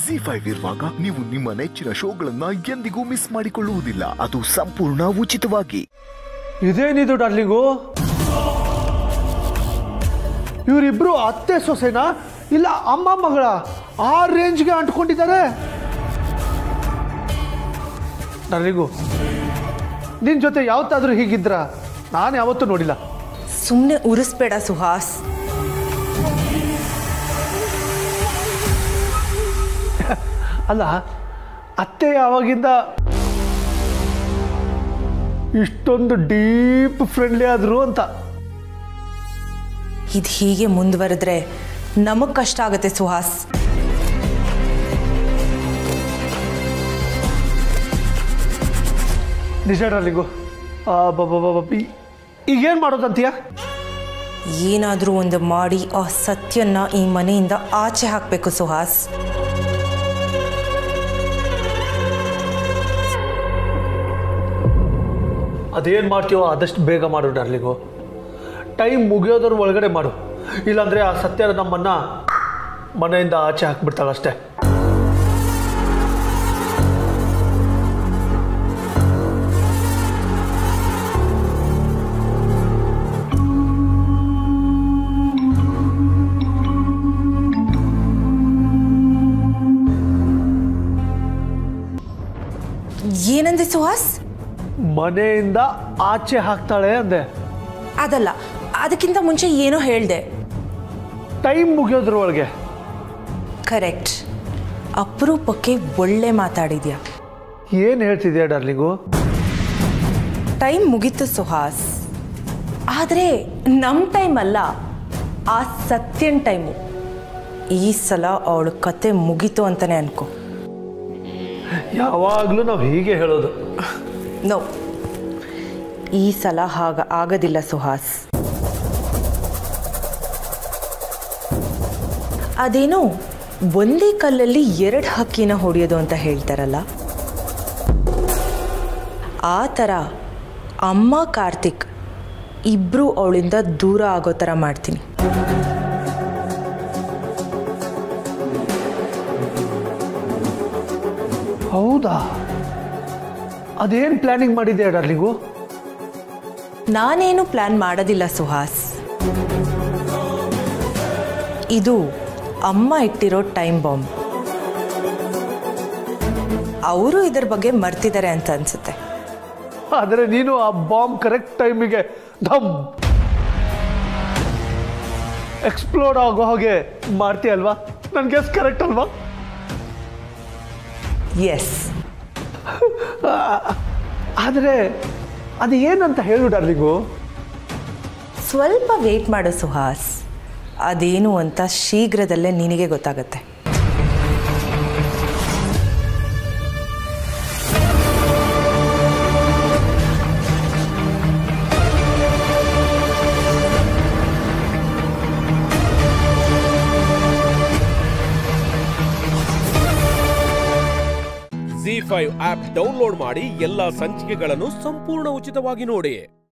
G five ಇರುವಾಗ ನೀವು ನಿಮ್ಮ ನೆಚ್ಚಿನ ಶೋಗಳನ್ನ ಎಂದಿಗೂ ಮಿಸ್ ಮಾಡಿಕೊಳ್ಳುವುದಿಲ್ಲ ಅದು ಸಂಪೂರ್ಣ ಉಚಿತವಾಗಿ ಇದೇನಿದು ಡಾರ್ಲಿಂಗು ಇವರಿಬ್ರು ಅತ್ತೆ ಸೊಸೆನಾ ಇಲ್ಲ ಅಮ್ಮ ಮಗಳ ಆ ರೇಂಜ್ಗೆ ಅಂಟ್ಕೊಂಡಿದ್ದಾರೆ ಡಾರ್ಲಿಂಗು ನಿನ್ನ ಜೊತೆ ಯಾವತ್ತಾದ್ರೂ ಹೀಗಿದ್ರ ನಾನು ಯಾವತ್ತೂ ನೋಡಿಲ್ಲ ಸುಮ್ಮನೆ ಉರಿಸ್ಬೇಡ ಸುಹಾಸ್ ಅಲ್ಲ ಅತ್ತೆ ಯಾವಾಗಿಂದ ಇಷ್ಟೊಂದು ಡೀಪ್ ಫ್ರೆಂಡ್ಲಿ ಆದ್ರು ಅಂತ ಇದು ಹೀಗೆ ಮುಂದುವರೆದ್ರೆ ನಮಗ್ ಕಷ್ಟ ಆಗುತ್ತೆ ಸುಹಾಸ್ ನಿಜ ಡಾರ್ಲಿಂಗು ಆ, ಬ- ಬ- ಬ- ಬ- ಈ- ಈಗೇನು ಮಾಡೋದಂತೀಯ ಏನಾದರೂ ಒಂದು ಮಾಡಿ ಆ ಸತ್ಯನ್ನ ಈ ಮನೆಯಿಂದ ಆಚೆ ಹಾಕಬೇಕು ಸುಹಾಸ್ ಅದೇನು ಮಾಡ್ತೀವೋ ಆದಷ್ಟು ಬೇಗ ಮಾಡು ಡಾರ್ಲಿಂಗು ಟೈಮ್ ಮುಗಿಯೋದ್ರ ಒಳಗಡೆ ಮಾಡು ಇಲ್ಲಾಂದರೆ ಆ ಸತ್ಯ ನಮ್ಮನ್ನ ಮನೆಯಿಂದ ಆಚೆ ಹಾಕ್ಬಿಡ್ತಾಳಷ್ಟೇ ಏನಂದೆ ಸುಹಾಸ್ ಮನೆಯಿಂದ ಆಚೆ ಹಾಕ್ತಾಳೆ ಅಂದೆ ಅದಲ್ಲ ಅದಕ್ಕಿಂತ ಮುಂಚೆ ಏನೋ ಹೇಳ್ದೆ ಟೈಮ್ ಮುಗಿಯೋದ್ರ ಒಳಗೆ ಕರೆಕ್ಟ್ ಅಪರೂಪಕ್ಕೆ ಒಳ್ಳೆ ಮಾತಾಡಿದ್ಯಾ ಏನು ಹೇಳ್ತಿದ್ಯಾ ಡಾರ್ಲಿಂಗು ಟೈಮ್ ಮುಗೀತು ಸುಹಾಸ್ ಆದರೆ ನಮ್ಮ ಟೈಮ್ ಅಲ್ಲ ಆ ಸತ್ಯನ್ ಟೈಮು ಈ ಸಲ ಅವಳ ಕತೆ ಮುಗೀತು ಅಂತಲೇ ಅನ್ಕೋ ಯಾವಾಗಲೂ ನಾವು ಹೀಗೆ ಹೇಳೋದು ನೋ ಈ ಸಲ ಹಾಗ ಆಗೋದಿಲ್ಲ ಸುಹಾಸ್ ಅದೇನೋ ಒಂದೇ ಕಲ್ಲಲ್ಲಿ ಎರಡು ಹಕ್ಕಿನ ಹೊಡೆಯೋದು ಅಂತ ಹೇಳ್ತಾರಲ್ಲ ಆ ಥರ ಅಮ್ಮ ಕಾರ್ತಿಕ್ ಇಬ್ಬರು ಅವಳಿಂದ ದೂರ ಆಗೋ ಥರ ಮಾಡ್ತೀನಿ ಹೌದಾ ಅದೇನು ಪ್ಲ್ಯಾನಿಂಗ್ ಮಾಡಿದ್ಯಾ ಡಾರ್ಲಿಂಗು ನಾನೇನು ಪ್ಲ್ಯಾನ್ ಮಾಡೋದಿಲ್ಲ ಸುಹಾಸ್ ಇದು ಅಮ್ಮ ಇಟ್ಟಿರೋ ಟೈಮ್ ಬಾಂಬ್ ಅವರು ಇದ್ರ ಬಗ್ಗೆ ಮರ್ತಿದ್ದಾರೆ ಅಂತ ಅನ್ಸುತ್ತೆ ಆದರೆ ನೀನು ಆ ಬಾಂಬ್ ಕರೆಕ್ಟ್ ಟೈಮಿಗೆ ಧಮ್ ಎಕ್ಸ್ಪ್ಲೋಡ್ ಆಗೋ ಹಾಗೆ ಮಾಡ್ತೀಯಲ್ವಾ ನನ್ನ ಗೆಸ್ ಕರೆಕ್ಟ್ ಅಲ್ವಾ ಎಸ್ ಆದರೆ ಅದು ಏನಂತ ಹೇಳು ಡಾರ್ಲಿಂಗು ಸ್ವಲ್ಪ ವೇಟ್ ಮಾಡು ಸುಹಾಸ್ ಅದೇನು ಅಂತ ಶೀಘ್ರದಲ್ಲೇ ನಿನಗೆ ಗೊತ್ತಾಗತ್ತೆ ಜಿ ಫೈವ್ ಆಪ್ ಡೌನ್ಲೋಡ್ ಮಾಡಿ ಎಲ್ಲಾ ಸಂಚಿಕೆಗಳನ್ನು ಸಂಪೂರ್ಣ ಉಚಿತವಾಗಿ ನೋಡಿ